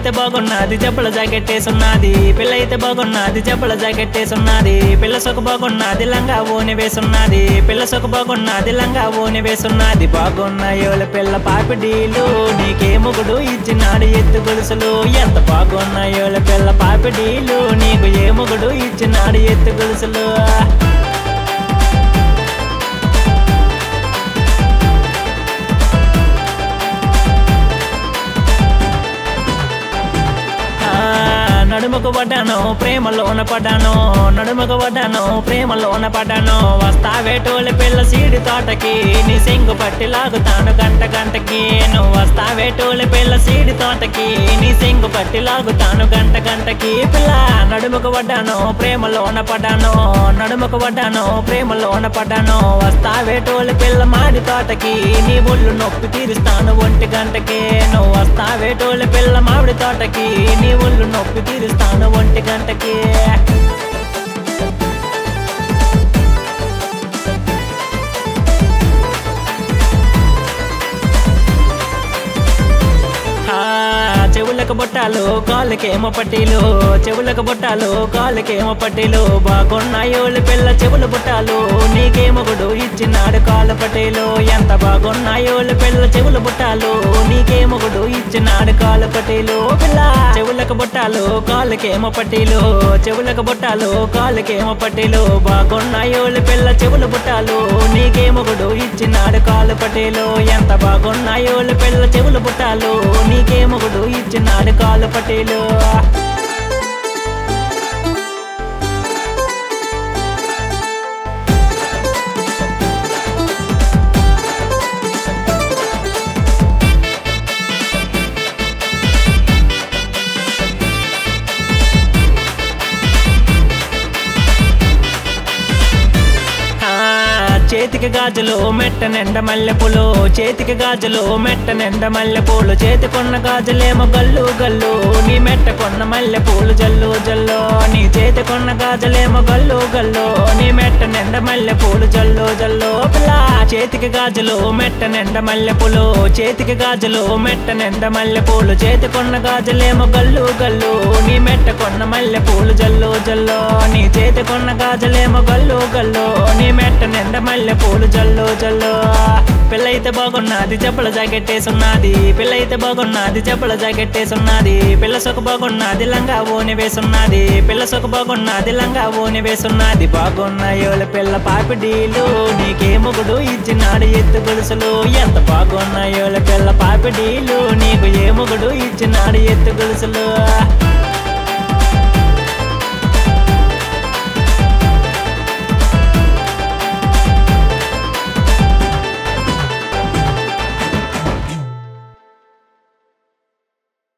అయితే బాగున్నది జబ్బల జాకెట్ వేసున్నది పిల్ల అయితే బాగున్నది జబ్బల జాకెట్ వేసున్నది పిల్ల సొక బాగున్నది లంగా ఓని వేసున్నది పిల్ల సొక బాగున్నది లంగా ఓని వేసున్నది బాగున్నాయోల పిల్ల పాపిడీలు నీకే మొగుడు ఇచ్చినాడు ఎత్తు గొలుసులు ఎంత బాగున్నాయోల పిల్ల పాపిడీలు నీకు ఏ మొగుడు ఇచ్చినాడు ఎత్తు గొలుసులు ఆ, నడుముకు పడ్డాను ప్రేమలోన పడ్డాను నడుముకు పడ్డాను ప్రేమలోన పడ్డాను వస్తావేటోళ్ళ పిల్ల సీడి తోటకి నీ సెంగు పట్టి లాగుతాను గంట గంటకి నువ్వు వస్తావేటోళ్ళ పిల్ల సీడి తోటకి నీ సెంగు పట్టి లాగుతాను గంట గంటకి పిల్ల నడుముకు పడ్డాను ప్రేమలోన పడ్డాను నడుముకు పడ్డాను ప్రేమలోన పడ్డాను వస్తావేటోళ్ళ పిల్ల మాడి తోటకి నీ ఒళ్ళు నొప్పి తీరుస్తాను ఒంటి గంటకి నువ్వు వస్తావేటోళ్ళ పిల్ల మామిడి తోటకి నీ ఒళ్ళు నొప్పి తీరుస్తాను ఒంటి గంటకి ఆ, చెవులకు బొట్టాలు కాళ్ళకేమో పట్టీలు చెవులకు బొట్టాలు కాళ్ళకేమో పట్టీలు బాగున్నాయోళ్ళు పిల్ల చెవుల బుట్టాలు నీకేమో గుడు ఇచ్చినాడు కాళ్ళ పట్టీలు ఎంత బాగున్నాయోళ్ళు పిల్ల చెవుల బుట్టాలు నీకేమో గుడు ఇచ్చినాడు కాళ్ళ పట్టీలు పిల్ల చెవులకు బొట్టాలు కాళ్ళకేమో పట్టీలు చెవులకు బొట్టాలు కాళ్ళకేమో పట్టీలు బాగున్నాయోళ్ళు పిల్ల చెవుల బుట్టాలు నీకేమో గుడు ఇచ్చినాడు కాళ్ళ పట్టీలు ఎంత బాగున్నాయోళ్ళు పిల్ల చెవుల బుట్టాలు నీకే మొగుడు ఇచ్చినాడు కాలు పటేలు ఆ, చేతికి గాజులు మెట్ట నిండ మల్లెపూలు చేతికి గాజులు మెట్ట నిండ మల్లెపూలు చేతికొన్న గాజులేమో గల్లు గల్లు నీ మెట్ట కొన్న మల్లెపూలు జల్లు జల్లు నీ చేతికొన్న గాజులేమో గల్లు గల్లు నీ మెట్ట నిండ మల్లెపూలు జల్లు జల్లు పిల్ల చేతికి గాజులు మెట్ట నిండ మల్లెపూలు చేతికి గాజులు మెట్ట నిండ మల్లెపూలు చేతికొన్న గాజులేమో గల్లు గల్లు నీ మెట్ట కొన్న మల్లెపూలు జల్లు జల్లు నీ చేతికొన్న గాజులేమో గల్లు గల్లు నీ మెట్ట నిండ మల్లె పూలు జల్లు జల్లు పిల్లయితే బాగున్నది చెప్పుల జాకెట్ వేసున్నది పిల్లయితే బాగున్నది చెప్పుల జాకెట్ వేసున్నది పిల్ల సొక బాగున్నది లంగా ఓని వేసున్నది పిల్ల సొక బాగున్నది లంగా ఓని వేసున్నది బాగున్నాయోల పిల్ల పాపిడీలు నీకే మొగుడు ఇచ్చినాడు ఎత్తు గొలుసులు ఎంత బాగున్నాయోల పిల్ల పాపిడీలు నీకు ఏ మొగుడు ఇచ్చినాడు ఎత్తు గొలుసులు